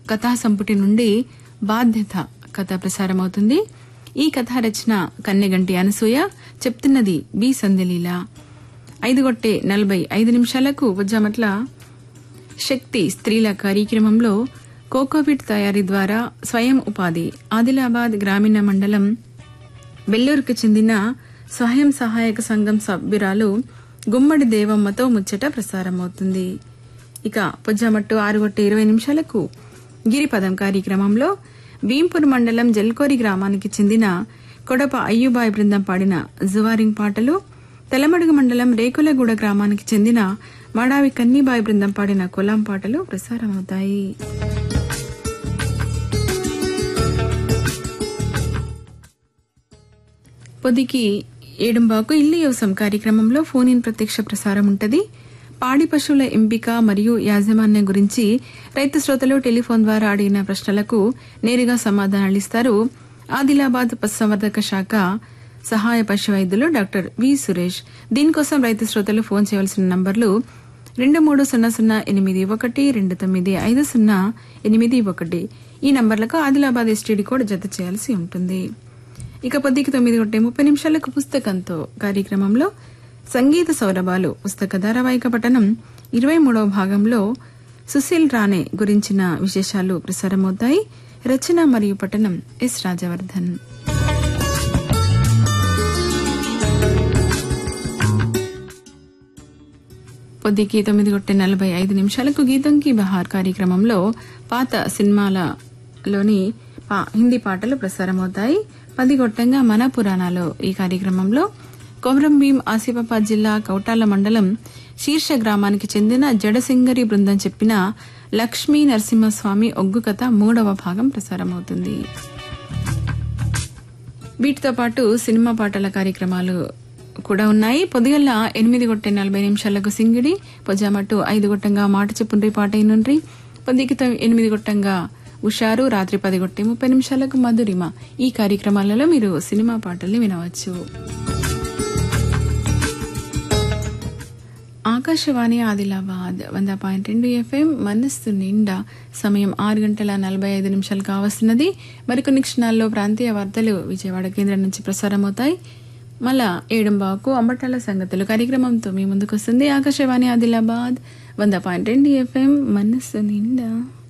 కథా సంపుటి నుండి బాధ్యత కథ ప్రసారమవుతుంది ఈ కథ రచన కన్నెగంటి అనసూయ చెప్తున్నది బి సందలీల ఐదు గొట్టే నలభై ఐదు నిమిషాలకు వజ్జామట్ల శక్తి స్త్రీల కార్యక్రమంలో కోకోపిట్ తయారీ ద్వారా స్వయం ఉపాధి ఆదిలాబాద్ గ్రామీణ మండలం బెల్లూరుకు చెందిన స్వయం సహాయక సంఘం సభ్యురాలు గుమ్మడి దేవమ్మతో ముచ్చట ప్రసారమవుతుంది ఇక పొజ్జామట్టు ఆరుగొట్ట ఇరవై నిమిషాలకు గిరిపదం కార్యక్రమంలో భీంపూర్ మండలం జల్కోరి గ్రామానికి చెందిన కొడప అయ్యుబాయ్ బృందం పాడిన జువారింగ్ పాటలు తెలమడుగు మండలం రేకులగూడ గ్రామానికి చెందిన మాడావి కన్నీబాయ్ బృందం పాడిన కొలాం పాటలు ప్రసారమవుతాయి పొద్దుకి ఏడుంబాకు ఇల్లు వ్యవసాయం కార్యక్రమంలో ఫోన్ ఇన్ ప్రత్యక్ష ప్రసారం ఉంటది పాడి పశువుల ఎంపిక మరియు యాజమాన్యం గురించి రైతు శ్రోతలు టెలిఫోన్ ద్వారా అడిగిన ప్రశ్నలకు నేరుగా సమాధానాలు ఇస్తారు ఆదిలాబాద్ పశుసంవర్ధక శాఖ సహాయ పశు వైద్యులు డాక్టర్ వి సురేష్ దీనికోసం రైతు శ్రోతలు ఫోన్ చేయవలసిన నంబర్లు రెండు మూడు సున్నా సున్నా ఎనిమిది ఒకటి రెండు తొమ్మిది ఐదు సున్నా ఎనిమిది ఒకటి ఈ నంబర్లకు ఆదిలాబాద్ ఎస్టీడీ కోడ్ జత చేయాల్సి ఉంటుంది ఇక పొద్దుకి తొమ్మిది గంటే ముప్పై నిమిషాలకు పుస్తకంతో కార్యక్రమంలో సంగీత సౌరభాలు పుస్తక ధారావాహిక పఠనం ఇరవై మూడవ భాగంలో సుశీల్ రాణే గురించిన విశేషాలు ప్రసారమవుతాయి రచన మరియు పఠనం ఎస్ రాజవర్ధన్ పొద్దుకి తొమ్మిది గొట్టె నలభై ఐదు నిమిషాలకు గీతంకి బహార్ కార్యక్రమంలో పాత సినిమాలలోని పా- హిందీ పాటలు ప్రసారమవుతాయి పది గొట్టంగా మన పురాణాలు ఈ కార్యక్రమంలో కొమరం భీం ఆసిఫాబాద్ జిల్లా కౌటాల మండలం శీర్ష గ్రామానికి చెందిన జడసింగరి బృందం చెప్పిన లక్ష్మీ నరసింహస్వామి ఒగ్గు కథ మూడవ భాగం ప్రసారమవుతుంది వీటితో పాటు సినిమా పాటల కార్యక్రమాలు కూడా ఉన్నాయి పొద్దుగల్ల ఎనిమిది గొట్టె నలభై నిమిషాలకు సింగిడి పొజామట్టు ఐదు గొట్టంగా మాట చెప్పుండ్రి పాట నుండ్రి పొద్దుకి తొ- ఎనిమిది గొట్టంగా ఉషారు రాత్రి పది గొట్టె ముప్పై నిమిషాలకు మధురిమ ఈ కార్యక్రమాలలో మీరు సినిమా పాటల్ని వినవచ్చు ఆకాశవాణి ఆదిలాబాద్ వంద పాయింట్ రెండు ఎఫ్ఎం మనస్సు నిండా సమయం ఆరు గంటల నలభై ఐదు నిమిషాలు కావస్తున్నది మరికొన్ని క్షణాల్లో ప్రాంతీయ వార్తలు విజయవాడ కేంద్రం నుంచి ప్రసారమవుతాయి మళ్ళా ఏడంబాకు అంబటాల సంగతులు కార్యక్రమంతో మీ ముందుకు వస్తుంది ఆకాశవాణి ఆదిలాబాద్ వంద పాయింట్ రెండు ఎఫ్ఎం మనస్సు నిండా